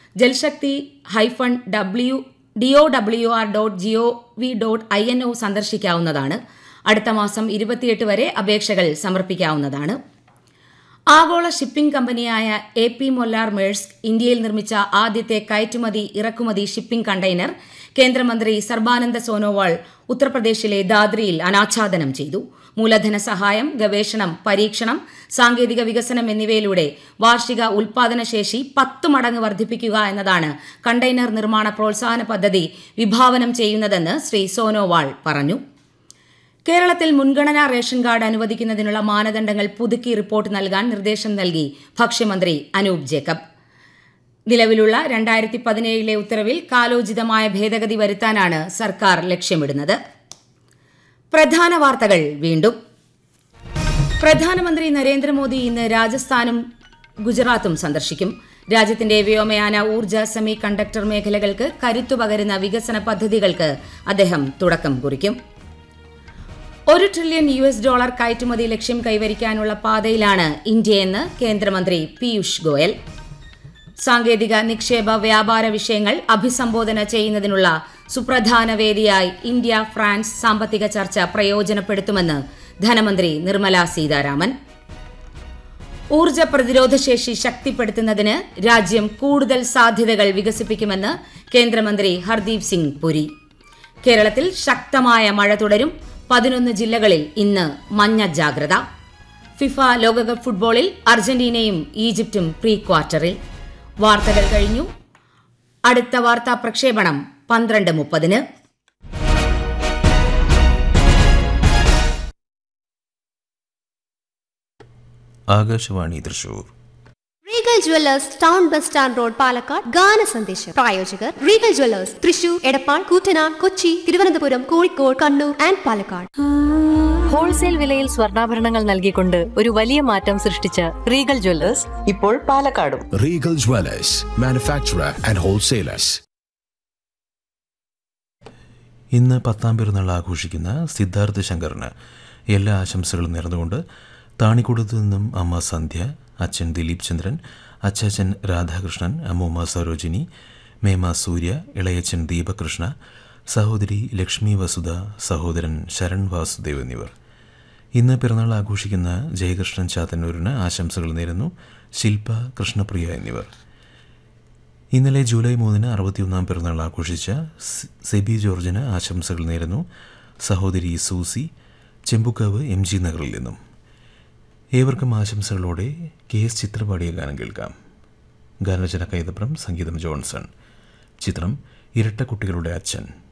Jal Shakti hyphen W D O W R dot G O V dot I N ഒ സന്ദർശിക്കാവുന്നതാണ് അടുത്ത മാസം ഇരുപത്തിയെട്ട് വരെ അപേക്ഷകൾ സമർപ്പിക്കാവുന്നതാണ് ആഗോള ഷിപ്പിംഗ് കമ്പനിയായ എ പി മൊല്ലാർ മേഴ്സ്ക് ഇന്ത്യയിൽ നിർമ്മിച്ച ആദ്യത്തെ കയറ്റുമതി ഇറക്കുമതി ഷിപ്പിംഗ് കണ്ടെയ്നർ കേന്ദ്രമന്ത്രി സർബാനന്ദ സോനോവാൾ ഉത്തർപ്രദേശിലെ ദാദ്രിയിൽ അനാച്ഛാദനം ചെയ്തു മൂലധന സഹായം ഗവേഷണം പരീക്ഷണം സാങ്കേതിക വികസനം എന്നിവയിലൂടെ വാർഷിക ഉൽപാദനശേഷി പത്ത് മടങ്ങ് വർദ്ധിപ്പിക്കുക എന്നതാണ് കണ്ടെയ്നർ നിർമ്മാണ പ്രോത്സാഹന പദ്ധതി വിഭാവനം ചെയ്യുന്നതെന്ന് ശ്രീ സോനോവാൾ പറഞ്ഞു കേരളത്തിൽ മുൻഗണനാ റേഷൻ കാർഡ് അനുവദിക്കുന്നതിനുള്ള മാനദണ്ഡങ്ങൾ പുതുക്കി റിപ്പോർട്ട് നൽകാൻ നിർദ്ദേശം നൽകി ഭക്ഷ്യമന്ത്രി അനൂപ് ജേക്കബ് നിലവിലുള്ള രണ്ടായിരത്തി പതിനേഴിലെ ഉത്തരവിൽ കാലോചിതമായ ഭേദഗതി വരുത്താനാണ് സർക്കാർ ലക്ഷ്യമിടുന്നത് പ്രധാന വാർത്തകൾ വീണ്ടും പ്രധാനമന്ത്രി നരേന്ദ്രമോദി ഇന്ന് രാജസ്ഥാനും ഗുജറാത്തും സന്ദർശിക്കും രാജ്യത്തിന്റെ വ്യോമയാന ഊർജ്ജ സെമി കണ്ടക്ടർ മേഖലകൾക്ക് കരുത്തു പകരുന്ന വികസന പദ്ധതികൾക്ക് അദ്ദേഹം തുടക്കം കുറിക്കും ഒരു ട്രില്യൺ യു എസ് ഡോളർ കയറ്റുമതി ലക്ഷ്യം കൈവരിക്കാനുള്ള പാതയിലാണ് ഇന്ത്യയെന്ന് കേന്ദ്രമന്ത്രി പീയൂഷ് ഗോയൽ സാങ്കേതിക നിക്ഷേപ വ്യാപാര വിഷയങ്ങൾ അഭിസംബോധന ചെയ്യുന്നതിനുള്ള സുപ്രധാന വേദിയായി ഇന്ത്യ ഫ്രാൻസ് സാമ്പത്തിക ചർച്ച പ്രയോജനപ്പെടുത്തുമെന്ന് ധനമന്ത്രി നിർമ്മല സീതാരാമൻ ഊർജ പ്രതിരോധശേഷി ശക്തിപ്പെടുത്തുന്നതിന് രാജ്യം കൂടുതൽ സാധ്യതകൾ വികസിപ്പിക്കുമെന്ന് കേന്ദ്രമന്ത്രി ഹർദീപ് സിംഗ് പുരി കേരളത്തിൽ ശക്തമായ മഴ തുടരും പതിനൊന്ന് ജില്ലകളിൽ ഇന്ന് മഞ്ഞ ജാഗ്രത ഫിഫ ലോകകപ്പ് ഫുട്ബോളിൽ അർജന്റീനയും ഈജിപ്തും പ്രീ ക്വാർട്ടറിൽ വാർത്തകൾ കഴിഞ്ഞു അടുത്ത വാർത്താ പ്രക്ഷേപണം പന്ത്രണ്ട് മുപ്പതിന് Akashvani Thrissur regal jewellers town bus stand road Palakkad ഗാന സന്ദേശം പ്രായോജകർ regal jewellers Thrissur Edappal Koottanad Kochi Thiruvananthapuram Kozhikode Kannur and Palakkad wholesale വിലയിൽ സ്വർണ്ണാഭരണങ്ങൾ നൽകിക്കൊണ്ട് ഒരു വലിയ മാറ്റം സൃഷ്ടിച്ച റീഗൽ ജ്വല്ലേഴ്സ് ഇപ്പോൾ പാലക്കാടും Regal Dwellers, manufacturer and wholesalers. ഇന്ന് പത്താം പിറന്നാൾ ആഘോഷിക്കുന്ന സിദ്ധാർത്ഥ ശങ്കറിന് എല്ലാ ആശംസകളും നേർന്നുകൊണ്ട് താണിക്കുടത്തു നിന്നും അമ്മ സന്ധ്യ അച്ഛൻ ദിലീപ് ചന്ദ്രൻ അച്ചാച്ചൻ രാധാകൃഷ്ണൻ അമ്മൂമ്മ സരോജിനി മേമ സൂര്യ ഇളയച്ചൻ ദീപകൃഷ്ണ സഹോദരി ലക്ഷ്മി വസുധ സഹോദരൻ ശരൺ വാസുദേവ് എന്നിവർ ഇന്ന് പിറന്നാൾ ആഘോഷിക്കുന്ന ജയകൃഷ്ണൻ ചാത്തന്നൂരിന് ആശംസകൾ നേരുന്നു ശില്പ കൃഷ്ണപ്രിയ എന്നിവർ ഇന്നലെ ജൂലൈ മൂന്നിന് അറുപത്തിയൊന്നാം പിറന്നാൾ ആഘോഷിച്ച സ് സെബി ജോർജിന് ആശംസകൾ നേരുന്നു സഹോദരി സൂസി ചെമ്പുക്കാവ് എം ജി നഗറിൽ നിന്നും ഏവർക്കും ആശംസകളോടെ കെ എസ് ചിത്ര പാടിയ ഗാനം കേൾക്കാം ഗാനരചന കൈതപ്രം സംഗീതം ജോൺസൺ ചിത്രം ഇരട്ട കുട്ടികളുടെ അച്ഛൻ